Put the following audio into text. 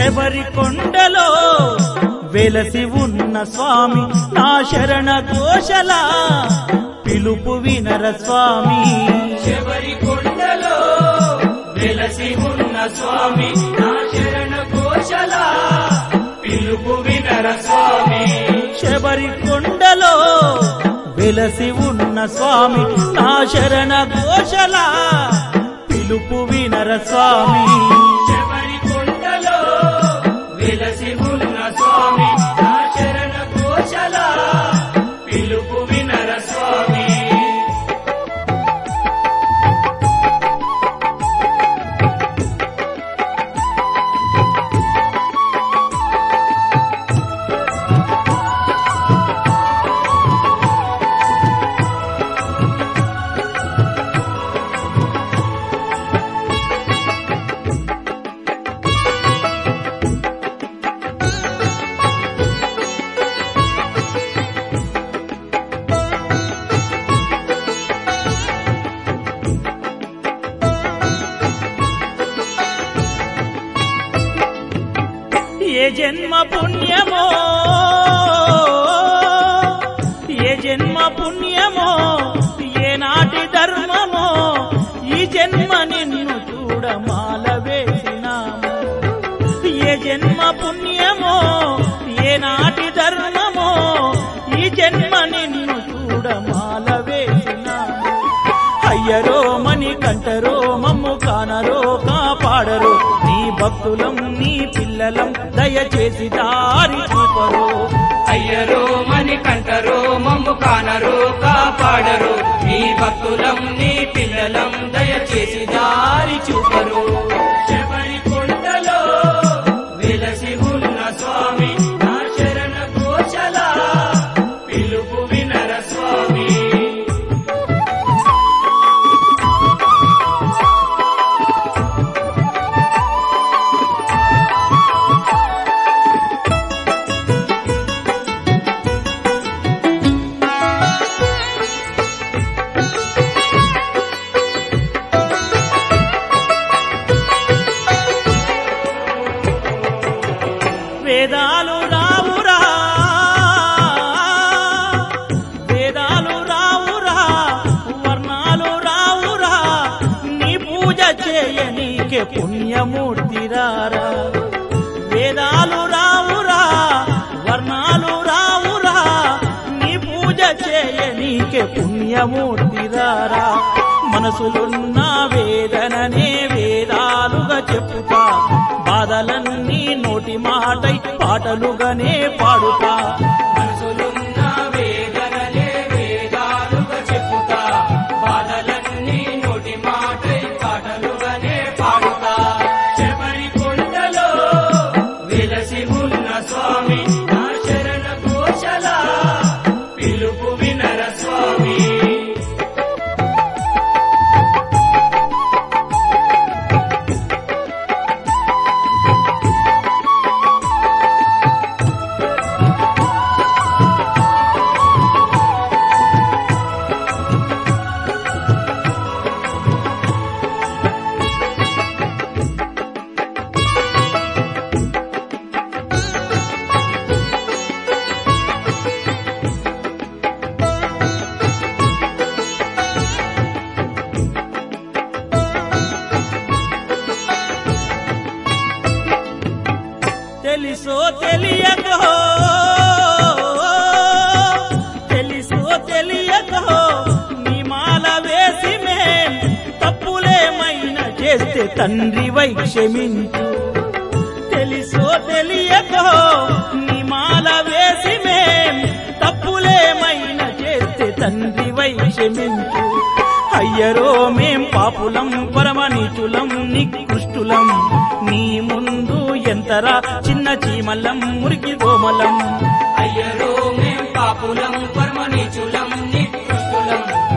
శబరి కొండలో వెలసి ఉన్న స్వామి నా శరణ ఘోషల పిలుపు వినర స్వామి శబరి కొండలో వెలసి ఉన్న స్వామి నా శరణ ఘోషల పిలుపు వినర స్వామి శబరి కొండలో వెలసి ఉన్న స్వామి నా శరణ ఘోషల పిలుపు వినర స్వామి శబరి కొండలో వెలసి ఉన్న స్వామి నా శరణ ఘోషల పిలుపు వినర స్వామి ఏ జన్మ పుణ్యమో ఏ జన్మ పుణ్యమో ఏ నాటి ధర్మమో ఈ జన్మ నిన్ను చూడమాల వేసినాము ఏ జన్మ పుణ్యమో ఏ నాటి ధర్మమో ఈ జన్మ నిన్ను చూడమాల వేసినాము అయ్యరో మని కంటరో మమ్ము కానరో కాపాడరో నీ భక్తులం నీ పిల్లలం దయచేసి దారి చూపరో అయ్యరో మని కంటరో మమ్ము కానరో కాపాడరు నీ భక్తులం నీ పిల్లలం దయచేసి దారి చూపరు శబరి కొండలో వెలసి ఉన్న స్వామి నా శరణ ఘోషల పిలుపు వినర స్వామి వేదాలు రావురా వేదాలు రావురా వర్ణాలు రావురా నీ పూజ చేయనీకే పుణ్యమూర్తిరారా వేదాలు రావురా వర్ణాలు రావురా నీ పూజ చేయనీకే పుణ్యమూర్తిరారా మనసులున్న వేదననే వేదాలుగా చెప్పుతా బాధలన్నీ నోటి మాటై పాటలుగానే పాడుతా మనసులున్న వేదనలే వేదాలుగా చెప్పుతా బాధలన్నీ నోటి మాటై పాటలుగానే పాడుతా శబరి కొండలో వెలసి ఉన్న స్వామి నా శరణ ఘోషల పిలుపు వినర స్వామి తెలుసో తెలియకో తెలుసో తెలియకో నీ మాల వేసి మేం తప్పులేమైనా చేస్తే తండ్రి వై క్షమించు తెలుసో తెలియకో నీ మాల వేసి మేం తప్పులేమైనా చేస్తే తండ్రి వై క్షమించు అయ్యరో మేం పాపులం పరమనీచులం నికృష్టులం నీ ముందు ఎంతరా చిన్న చీమలం మురికి గోమలం అయ్యరో మేం పాపులం పరమనిచులం నికృష్టులం